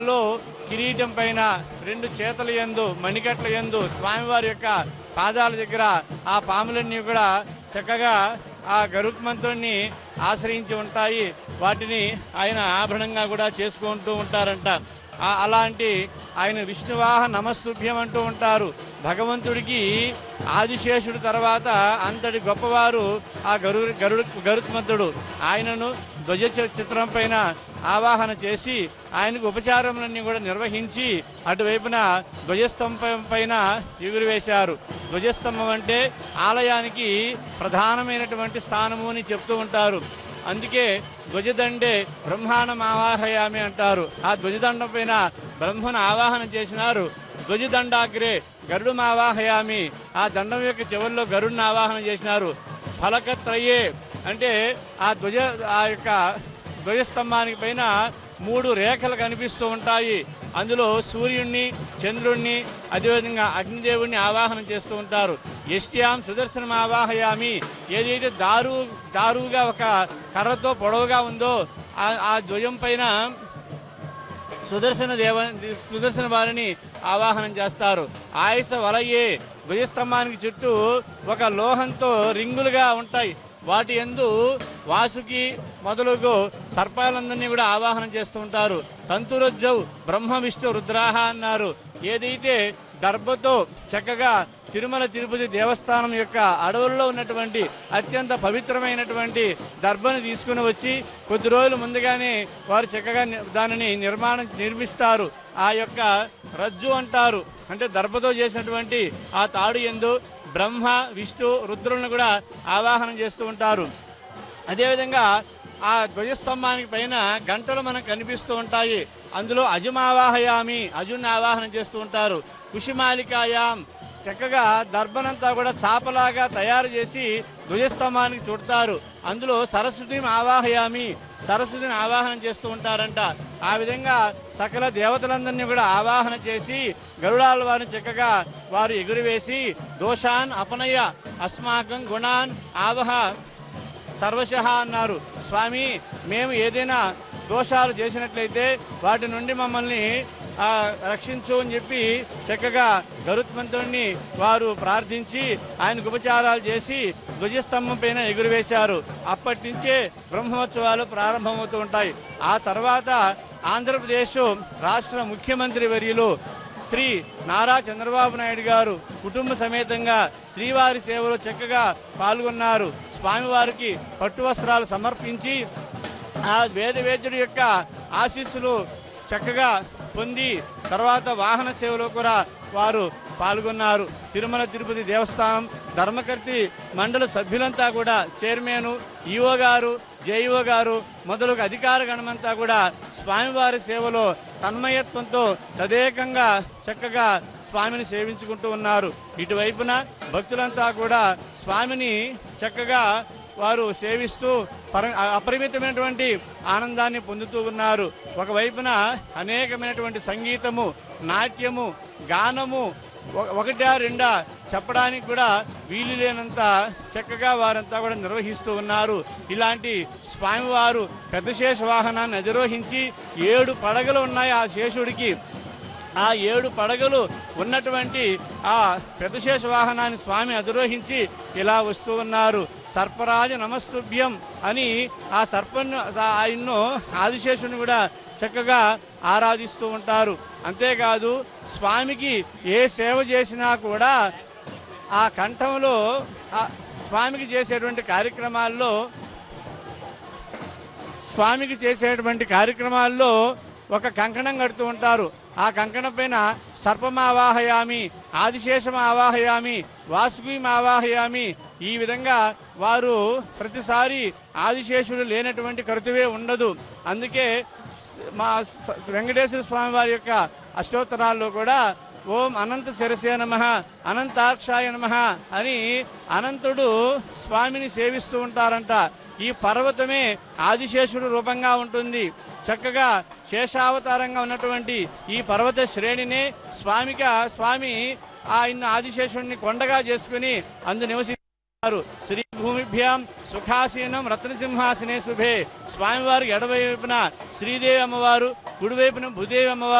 లో కిరీటం పైన రెండు చేతుల యందు మణికట్ల యందు స్వామివారి యొక్క పాదాల దగ్గర ఆ పాములన్నీ కూడా చక్కగా ఆ గరుత్మంతుడిని ఆశ్రయించి ఉంటాయి వాటిని ఆయన ఆభరణంగా కూడా చేసుకుంటూ ఉంటారంట ఆ- అలాంటి ఆయన విష్ణువాహ నమస్తుభ్యం అంటూ ఉంటారు భగవంతుడికి ఆదిశేషుడు తర్వాత అంతటి గొప్పవారు ఆ గరు గరుడు గరుత్మంతుడు ఆయనను ధ్వజ చి- చిత్రం పైన ఆవాహన చేసి ఆయనకు ఉపచారములన్నీ కూడా నిర్వహించి అటువైపున ధ్వజస్తంభం పైన ఎగురువేశారు ధ్వజస్తంభం అంటే ఆలయానికి ప్రధానమైనటువంటి స్థానము అని చెప్తూ ఉంటారు అందుకే ధ్వజదండే బ్రహ్మాండం ఆవాహయామి అంటారు ఆ ధ్వజదండం పైన బ్రహ్మను ఆవాహన చేసినారు ధ్వజదండాగ్రే గరుడు ఆవాహయామి ఆ దండం యొక్క చివరిలో గరుడిని ఆవాహన చేసినారు ఫలకత్రయే అంటే ఆ ధ్వజ ఆ యొక్క ధ్వజస్తంభానికి పైన మూడు రేఖలు కనిపిస్తూ ఉంటాయి అందులో సూర్యుణ్ణి చంద్రుణ్ణి అదేవిధంగా అగ్నిదేవుణ్ణి ఆవాహనం చేస్తూ ఉంటారు ఎస్ట్యాం సుదర్శనం ఆవాహయామి ఏదైతే దారు దారుగా ఒక కర్రతో పొడవుగా ఉందో ఆ- ఆ ధ్వజం పైన సుదర్శన దేవ సుదర్శన వారిని ఆవాహనం చేస్తారు ఆయుస వలయే ధ్వజస్తంభానికి చుట్టూ ఒక లోహంతో రింగులుగా ఉంటాయి వాటి ఎందు వాసుకి మొదలుగు సర్పాలందరినీ కూడా ఆవాహనం చేస్తూ ఉంటారు తంతురజ్జవ్ బ్రహ్మ విష్ణు రుద్రాహ అన్నారు ఏదైతే దర్భతో చక్కగా తిరుమల తిరుపతి దేవస్థానం యొక్క అడవుల్లో ఉన్నటువంటి అత్యంత పవిత్రమైనటువంటి దర్భను తీసుకుని వచ్చి కొద్ది రోజులు ముందుగానే వారు చక్కగా ని- దానిని నిర్మాణం నిర్మిస్తారు ఆ యొక్క రజ్జు అంటారు అంటే దర్భతో చేసినటువంటి ఆ తాడు ఎందు బ్రహ్మ విష్ణు రుద్రులను కూడా ఆవాహనం చేస్తూ ఉంటారు అదేవిధంగా ఆ ధ్వజస్తంభానికి పైన గంటలు మనకు కనిపిస్తూ ఉంటాయి అందులో అజమావాహయామి అజుని ఆవాహనం చేస్తూ ఉంటారు కుషిమాలికాయాం చక్కగా దర్భనంతా కూడా చాపలాగా తయారు చేసి ధ్వజస్తంభానికి చుడతారు అందులో సరస్వతిని ఆవాహయామి సరస్వతిని ఆవాహనం చేస్తూ ఉంటారంట ఆ విధంగా సకల దేవతలందరినీ కూడా ఆవాహన చేసి గరుడాల వారిని చక్కగా వారు ఎగురువేసి దోషాన్ అపనయ అస్మాకం గుణాన్ ఆవహ సర్వశః అన్నారు స్వామి మేము ఏదైనా దోషాలు చేసినట్లయితే వాటి నుండి మమ్మల్ని ఆ, రక్షించు అని చెప్పి చక్కగా గరుత్మంతుడిని వారు ప్రార్థించి ఆయనకు ఉపచారాలు చేసి ధ్వజస్తంభం పైన ఎగురువేశారు అప్పటి నుంచే బ్రహ్మోత్సవాలు ప్రారంభమవుతూ ఉంటాయి ఆ తర్వాత ఆంధ్రప్రదేశ్ రాష్ట్ర ముఖ్యమంత్రి వర్యులు శ్రీ నారా చంద్రబాబు నాయుడు గారు కుటుంబ సమేతంగా శ్రీవారి సేవలో చక్కగా పాల్గొన్నారు స్వామివారికి పట్టు వస్త్రాలు సమర్పించి ఆ వేద వేద్యుడి యొక్క ఆశీస్సులు చక్కగా పొంది తర్వాత వాహన సేవలో కూడా వారు పాల్గొన్నారు తిరుమల తిరుపతి దేవస్థానం ధర్మకర్తి మండలి సభ్యులంతా కూడా చైర్మన్ ఈఓ గారు జేఈఓ గారు మొదలగు అధికార గణమంతా కూడా స్వామివారి సేవలో తన్మయత్వంతో తదేకంగా చక్కగా స్వామిని సేవించుకుంటూ ఉన్నారు ఇటువైపున భక్తులంతా కూడా స్వామిని చక్కగా వారు సేవిస్తూ పర అపరిమితమైనటువంటి ఆనందాన్ని పొందుతూ ఉన్నారు ఒకవైపున అనేకమైనటువంటి సంగీతము నాట్యము గానము ఒక- ఒకటా రెండా చెప్పడానికి కూడా వీలు లేనంత చక్కగా వారంతా కూడా నిర్వహిస్తూ ఉన్నారు ఇలాంటి స్వామివారు పెద్ద శేష వాహనాన్ని అధిరోహించి ఏడు పడగలు ఉన్నాయి ఆ శేషుడికి ఆ ఏడు పడగలు ఉన్నటువంటి ఆ పెద్దశేష వాహనాన్ని స్వామి అధిరోహించి ఇలా వస్తూ ఉన్నారు సర్పరాజ నమస్తుభ్యం అని ఆ సర్పను ఆయన్ను ఆదిశేషుని కూడా చక్కగా ఆరాధిస్తూ ఉంటారు అంతేకాదు స్వామికి ఏ సేవ చేసినా కూడా ఆ కంఠంలో ఆ స్వామికి చేసేటువంటి కార్యక్రమాల్లో స్వామికి చేసేటువంటి కార్యక్రమాల్లో ఒక కంకణం కడుతూ ఉంటారు ఆ కంకణం పైన సర్పమావాహయామి ఆదిశేషం ఆవాహయామి వాసుకి ఆవాహయామి ఈ విధంగా వారు ప్రతిసారి ఆదిశేషుడు లేనటువంటి కరుతువే ఉండదు అందుకే మా స- వెంకటేశ్వర స్వామి వారి యొక్క అష్టోత్తరాల్లో కూడా ఓం అనంత శిరసే నమ అనంతాక్షాయ నమ అని అనంతుడు స్వామిని సేవిస్తూ ఉంటారంట ఈ పర్వతమే ఆదిశేషుడు రూపంగా ఉంటుంది చక్కగా శేషావతారంగా ఉన్నటువంటి ఈ పర్వత శ్రేణినే స్వామిక స్వామి ఆయన ఆదిశేషుడిని కొండగా చేసుకుని అందు నివసిస్తారు శ్రీ భూమిభ్యాం సుఖాసీనం రత్నసింహాసనే శుభే స్వామివారికి ఎడవైపున శ్రీదేవి అమ్మవారు కుడివైపున భూదేవి అమ్మవారు